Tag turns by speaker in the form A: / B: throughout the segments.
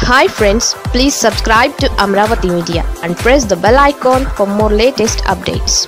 A: hi friends please subscribe to Amaravati media and press the bell icon for more latest updates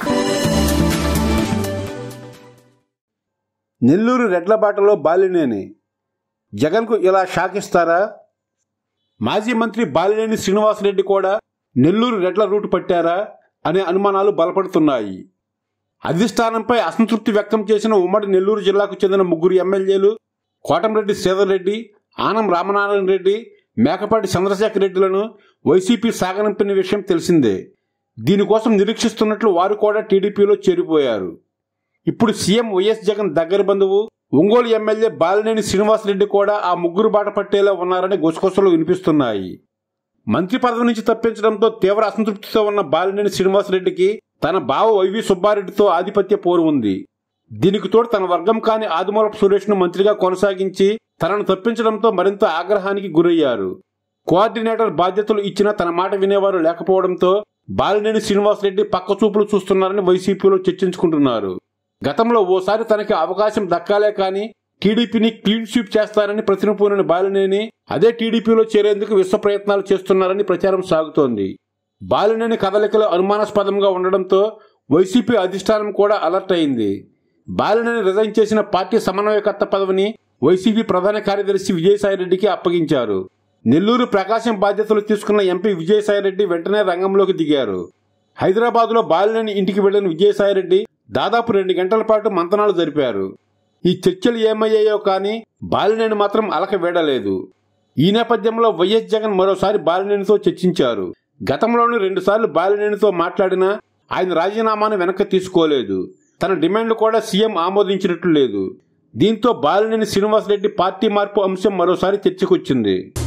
B: Nellore రెడ్లబాటలో బాలినేని జగన్కు ఇలా shock ఇస్తారా మాజీ మంత్రి బాలినేని శ్రీనివాసరెడ్డి కూడా నెల్లూరు రెడ్ల రూటు పట్టారా అనే అనుమానాలు బలపడుతున్నాయి అధిష్టానంపై అసంతృప్తి వ్యక్తం చేసిన ఉమ్మడి నెల్లూరు జిల్లాకు చెందిన ముగ్గురు ఎమ్మెల్యేలు కోటంరెడ్డి శ్రీధర్ రెడ్డి ఆనం రామనారాయణ రెడ్డి మేకపాటి చంద్రశేఖర్ రెడ్డిలను వైసీపీ సాగనంపిన విషయం తెలిసిందే దీనికోసం నిరీక్షిస్తున్నట్లు వారు కూడా టీడీపీలో చేరిపోయారు ఇప్పుడు సీఎం వైఎస్ జగన్ దగ్గర బంధువు ఒంగోలు ఎమ్మెల్యే బాలినేని శ్రీనివాసరెడ్డి కూడా ఆ ముగ్గురు బాట పట్టేలా ఉన్నారని గుసగుసలు వినిపిస్తున్నాయి మంత్రి పదవి నుంచి తప్పించడంతో తీవ్ర అసంతృప్తితో ఉన్న బాలినేని శ్రీనివాసరెడ్డికి తన బావ వైవి సుబ్బారెడ్డితో ఆధిపత్య పోరు ఉంది దీనికి తోడు తన వర్గం కాని ఆదిమూలపు సురేష్ను మంత్రిగా కొనసాగించి తనను తప్పించడంతో మరింత ఆగ్రహానికి గురయ్యారు కోఆర్డినేటర్ బాధ్యతలు ఇచ్చినా తన మాట వినేవారు లేకపోవడంతో బాలినేని శ్రీనివాసరెడ్డి పక్క చూపులు చూస్తున్నారని వైసీపీలో చర్చించుకుంటున్నారు గతంలో ఓసారి తనకి అవకాశం దక్కాలే కానీ టీడీపీని క్లీన్ స్వీప్ చేస్తారని ప్రతినపూనిన బాలినేని అదే టీడీపీలో చేరేందుకు విశ్వ ప్రయత్నాలు చేస్తున్నారని ప్రచారం సాగుతోంది బాలినేని కదలికలు అనుమానాస్పదంగా ఉండడంతో వైసీపీ అధిష్టానం కూడా అలర్ట్ అయింది బాలినేని రిజైన్ చేసిన పార్టీ సమన్వయకర్త పదవిని వైసీపీ ప్రధాన కార్యదర్శి విజయసాయిరెడ్డికి అప్పగించారు నెల్లూరు ప్రకాశం బాధ్యతలు తీసుకున్న ఎంపీ విజయసాయిరెడ్డి వెంటనే రంగంలోకి దిగారు హైదరాబాద్లో బాలినేని ఇంటికి వెళ్లిన విజయసాయిరెడ్డి దాదాపు రెండు గంటల పాటు మంతనాలు జరిపారు ఈ చర్చలు ఏమయ్యాయో కానీ బాలినేని మాత్రం అలక వేడలేదు ఈ నేపథ్యంలో వైఎస్ జగన్ మరోసారి బాలినేనితో చర్చించారు గతంలోని రెండుసార్లు బాలినేనితో మాట్లాడినా ఆయన రాజీనామాను వెనక్కి తీసుకోలేదు తన డిమాండ్లు కూడా సీఎం ఆమోదించినట్లు లేదు దీంతో బాలినేని శ్రీనివాసరెడ్డి పార్టీ మార్పు అంశం మరోసారి చర్చకొచ్చింది